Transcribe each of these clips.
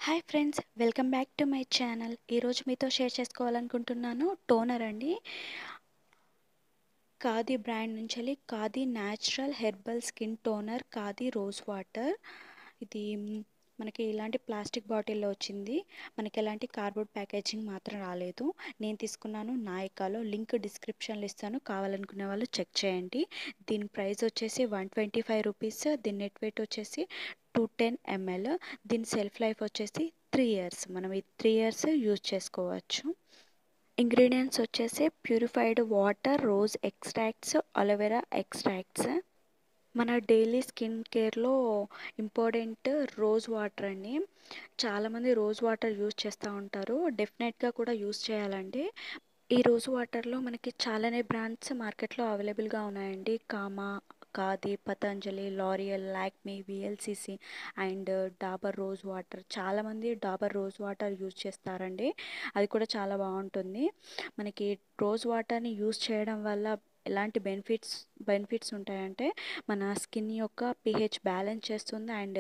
hi friends welcome back to my channel ఈరోజు మీతో share చేసుకోవాలనుకుంటున్నాను టోనర్ అండి ఖాదీ బ్రాండ్ నుంచి వెళ్ళి Khadi natural herbal skin toner Khadi rose water ఇది మనకి ఇలాంటి ప్లాస్టిక్ బాటిల్లో వచ్చింది మనకి ఎలాంటి కార్బోర్డ్ ప్యాకేజింగ్ మాత్రం రాలేదు నేను తీసుకున్నాను నాయకాలో లింక్ డిస్క్రిప్షన్లో ఇస్తాను కావాలనుకునే వాళ్ళు చెక్ చేయండి దీని ప్రైస్ వచ్చేసి వన్ ట్వంటీ ఫైవ్ రూపీస్ దీని నెట్ వెయిట్ వచ్చేసి టూ టెన్ ఎంఎల్ దీని సెల్ఫ్ లైఫ్ వచ్చేసి త్రీ ఇయర్స్ మనం ఈ త్రీ ఇయర్స్ యూజ్ చేసుకోవచ్చు ఇంగ్రీడియంట్స్ వచ్చేసి purified water rose extracts aloe vera extracts మన డైలీ స్కిన్ కేర్లో ఇంపార్టెంట్ రోజ్ వాటర్ అండి చాలామంది రోజ్ వాటర్ యూజ్ చేస్తూ ఉంటారు డెఫినెట్గా కూడా యూజ్ చేయాలండి ఈ రోజ్ వాటర్లో మనకి చాలానే బ్రాండ్స్ మార్కెట్లో అవైలబుల్గా ఉన్నాయండి కామా Khadi Patanjali L'Oreal Lakme VLCC and Dabur rose water చాలామంది డాబర్ రోజ్ వాటర్ యూజ్ చేస్తారండి అది కూడా చాలా బాగుంటుంది మనకి రోజ్ వాటర్ని యూజ్ చేయడం వల్ల ఎలాంటి బెనిఫిట్స్ బెనిఫిట్స్ ఉంటాయంటే మన స్కిన్ యొక్క పిహెచ్ బ్యాలెన్స్ చేస్తుంది అండ్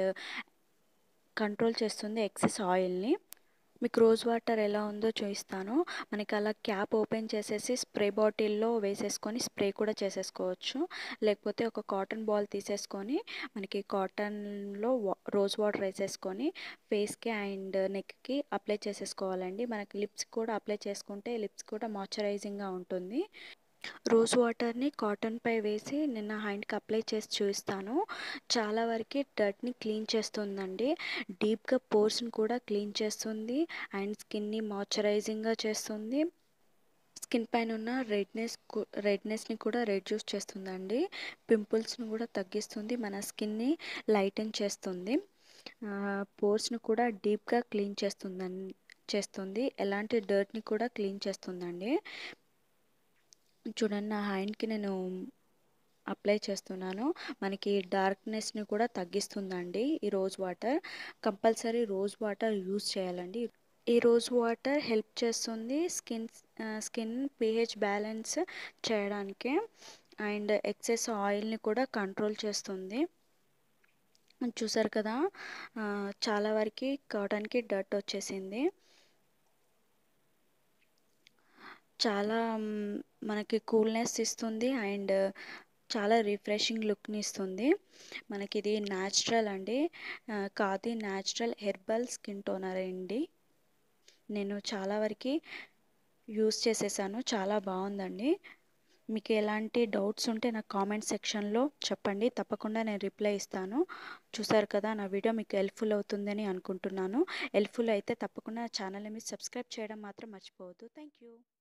కంట్రోల్ చేస్తుంది ఎక్సెస్ ఆయిల్ని మీకు రోజ్ వాటర్ ఎలా ఉందో చూపిస్తాను మనకి అలా క్యాప్ ఓపెన్ చేసేసి స్ప్రే బాటిల్లో వేసేసుకొని స్ప్రే కూడా చేసేసుకోవచ్చు లేకపోతే ఒక కాటన్ బాల్ తీసేసుకొని మనకి కాటన్లో రోజ్ వాటర్ వేసేసుకొని ఫేస్కి అండ్ నెక్కి అప్లై చేసేసుకోవాలండి మనకి లిప్స్ కూడా అప్లై చేసుకుంటే లిప్స్ కూడా మాయిశ్చరైజింగ్గా ఉంటుంది రోజ్ వాటర్ని కాటన్పై వేసి నిన్న హ్యాండ్కి అప్లై చేసి చూపిస్తాను చాలా వరకు డర్ట్ని క్లీన్ చేస్తుందండి డీప్గా పోర్స్ని కూడా క్లీన్ చేస్తుంది అండ్ స్కిన్ని మాయిశ్చరైజింగ్గా చేస్తుంది స్కిన్ పైన ఉన్న రెడ్నెస్ రెడ్నెస్ని కూడా రెడ్యూస్ చేస్తుందండి పింపుల్స్ని కూడా తగ్గిస్తుంది మన స్కిన్ని లైటన్ చేస్తుంది పోర్స్ని కూడా డీప్గా క్లీన్ చేస్తుందండి చేస్తుంది ఎలాంటి డర్ట్ని కూడా క్లీన్ చేస్తుందండి చూడండి నా హ్యాండ్కి నేను అప్లై చేస్తున్నాను మనకి డార్క్నెస్ని కూడా తగ్గిస్తుందండి ఈ rose water compulsory rose water use చేయాలండి ఈ రోజ్ వాటర్ హెల్ప్ చేస్తుంది స్కిన్ స్కిన్ పిహెచ్ బ్యాలెన్స్ చేయడానికి అండ్ ఎక్సెస్ ఆయిల్ని కూడా కంట్రోల్ చేస్తుంది చూసారు కదా చాలా వరకు కాటన్కి డర్ట్ వచ్చేసింది చాలా మనకి కూల్నెస్ ఇస్తుంది అండ్ చాలా రిఫ్రెషింగ్ లుక్ని ఇస్తుంది మనకి ఇది న్యాచురల్ అండి కాది న్యాచురల్ హెర్బల్ స్కిన్ టోనర్ అండి నేను చాలా వరకు యూస్ చేసేసాను చాలా బాగుందండి మీకు ఎలాంటి డౌట్స్ ఉంటే నాకు కామెంట్ సెక్షన్లో చెప్పండి తప్పకుండా నేను రిప్లై ఇస్తాను చూసారు కదా నా వీడియో మీకు హెల్ప్ఫుల్ అవుతుందని అనుకుంటున్నాను హెల్ప్ఫుల్ అయితే తప్పకుండా ఛానల్ని మీరు సబ్స్క్రైబ్ చేయడం మాత్రం మర్చిపోవద్దు థ్యాంక్ యూ